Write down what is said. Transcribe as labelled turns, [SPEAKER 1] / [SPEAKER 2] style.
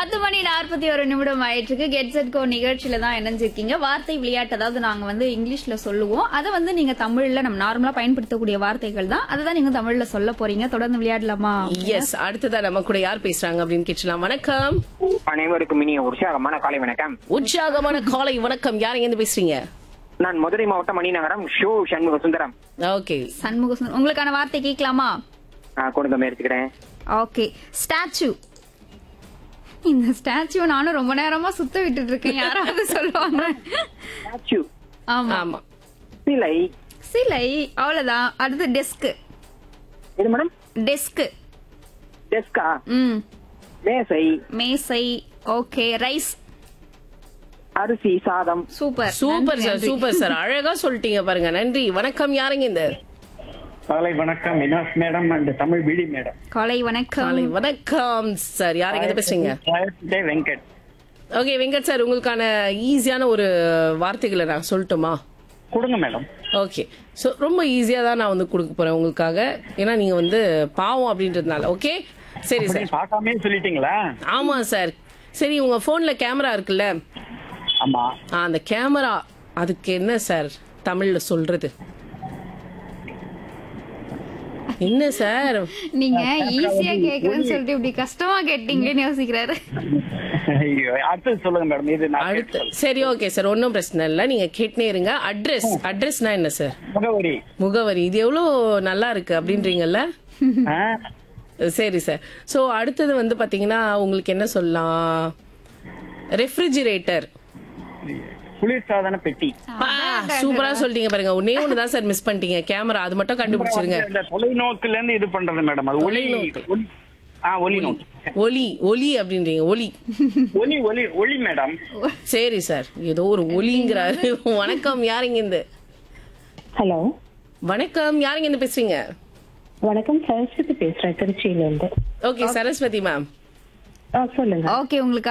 [SPEAKER 1] பத்து மணி நாற்பத்தி ஒரு நிமிடம் ஆயிட்டு கெட் செட் கோ நிகழ்ச்சியில தான் இணைஞ்சிருக்கீங்க வார்த்தை விளையாட்டு அதாவது நாங்க வந்து இங்கிலீஷ்ல சொல்லுவோம் அதை வந்து நீங்க தமிழ்ல நம்ம நார்மலா பயன்படுத்தக்கூடிய வார்த்தைகள் தான் அதை தான் நீங்க தமிழ்ல சொல்ல போறீங்க தொடர்ந்து விளையாடலாமா
[SPEAKER 2] எஸ் அடுத்ததா நம்ம கூட யார் பேசுறாங்க அப்படின்னு கேட்கலாம் வணக்கம்
[SPEAKER 3] அனைவருக்கும் இனிய உற்சாகமான காலை வணக்கம்
[SPEAKER 2] உற்சாகமான காலை வணக்கம் யார் எங்க இருந்து பேசுறீங்க
[SPEAKER 3] நான் மதுரை மாவட்டம் மணிநகரம் ஷோ சண்முக சுந்தரம்
[SPEAKER 2] ஓகே
[SPEAKER 1] சண்முக சுந்தரம். உங்களுக்கான வார்த்தை கேட்கலாமா
[SPEAKER 3] ஆ, கொடுங்க முயற்சிக்கிறேன்
[SPEAKER 1] ஓகே ஸ்டாச்சு இந்த ஸ்டாச்சு நானும் ரொம்ப நேரமா சுத்த விட்டுட்டு இருக்கேன் யாராவது சொல்லுவாங்க
[SPEAKER 3] ஸ்டாச்சு
[SPEAKER 1] ஆமா
[SPEAKER 2] ஆமா
[SPEAKER 3] சிலை
[SPEAKER 1] சிலை அவ்வளவுதான் அடுத்து டெஸ்க்
[SPEAKER 3] இது மேடம்
[SPEAKER 1] டெஸ்க்
[SPEAKER 3] டெஸ்கா
[SPEAKER 1] ம்
[SPEAKER 3] மேசை
[SPEAKER 1] மேசை ஓகே ரைஸ்
[SPEAKER 3] அரிசி சாதம்
[SPEAKER 1] சூப்பர்
[SPEAKER 2] சூப்பர்
[SPEAKER 1] நன்றி,
[SPEAKER 2] சார்
[SPEAKER 1] நன்றி.
[SPEAKER 2] சூப்பர் சார் அழகா சொல்லிட்டீங்க பாருங்க நன்றி வணக்கம் யாருங்க இந்த
[SPEAKER 4] காலை வணக்கம் வினாஸ் மேடம் அண்ட் தமிழ் பிடி மேடம்
[SPEAKER 1] காலை வணக்கம்
[SPEAKER 2] காலை வணக்கம் சார் யார் எங்க இருந்து பேசுறீங்க
[SPEAKER 4] ஜெய வெங்கட்
[SPEAKER 2] ஓகே வெங்கட் சார் உங்களுக்கான ஈஸியான ஒரு வார்த்தைகளை நான் சொல்லட்டுமா
[SPEAKER 4] கொடுங்க மேடம்
[SPEAKER 2] ஓகே ஸோ ரொம்ப ஈஸியாக தான் நான் வந்து கொடுக்க போறேன் உங்களுக்காக ஏன்னா நீங்க வந்து பாவம் அப்படின்றதுனால ஓகே சரி
[SPEAKER 4] அப்படி
[SPEAKER 2] சார்
[SPEAKER 4] பார்க்காமே சொல்லிட்டீங்களா
[SPEAKER 2] ஆமா சார் சரி உங்க போன்ல கேமரா இருக்குல்ல
[SPEAKER 4] ஆமா
[SPEAKER 2] ஆ, அந்த கேமரா அதுக்கு என்ன சார் தமிழ்ல சொல்றது என்ன சார்
[SPEAKER 1] நீங்க ஈஸியா கேக்குறேன்னு சொல்லிட்டு இப்படி கஷ்டமா கேட்டீங்கன்னு யோசிக்கிறாரு
[SPEAKER 4] ஐயோ, அடுத்தது சொல்லுங்க மேடம் இது நான்
[SPEAKER 2] அடுத்து சரி ஓகே சார் ஒன்றும் பிரச்சனை இல்லை நீங்க கேட்டுனே இருங்க அட்ரஸ் அட்ரஸ்னா என்ன சார்
[SPEAKER 4] முகவரி
[SPEAKER 2] முகவரி இது எவ்வளோ நல்லா இருக்கு அப்படின்றீங்கல்ல
[SPEAKER 4] ஆ,
[SPEAKER 2] சரி சார் ஸோ அடுத்தது வந்து பாத்தீங்கன்னா உங்களுக்கு என்ன சொல்லலாம் ரெஃப்ரிஜிரேட்டர்
[SPEAKER 4] குளிர்சாதன பெட்டி
[SPEAKER 2] சூப்பரா சொல்லிட்டீங்க பாருங்க ஒன்னே ஒன்று தான் சார் மிஸ் பண்ணிட்டீங்க கேமரா அது மட்டும் கண்டுபிடிச்சிருங்க
[SPEAKER 4] இந்த தொலைநோக்குல இருந்து இது பண்றது மேடம் அது ஒளி
[SPEAKER 2] தொலைநோக்கு.
[SPEAKER 4] ஒளி- ஆ ஒளி நோக்கு
[SPEAKER 2] ஒலி ஒலி அப்படின்றீங்க ஒலி
[SPEAKER 4] ஒளி ஒளி ஒளி மேடம்
[SPEAKER 2] சரி சார் ஏதோ ஒரு ஒலிங்கிறாரு வணக்கம் யாருங்க இந்த
[SPEAKER 5] ஹலோ
[SPEAKER 2] வணக்கம் யாருங்க இந்த பேசுறீங்க
[SPEAKER 5] வணக்கம் சரஸ்வதி பேசுறேன் திருச்சியில இருந்து
[SPEAKER 2] ஓகே சரஸ்வதி மேம்
[SPEAKER 5] ஆ, சொல்லுங்க
[SPEAKER 1] ஓகே உங்களுக்கு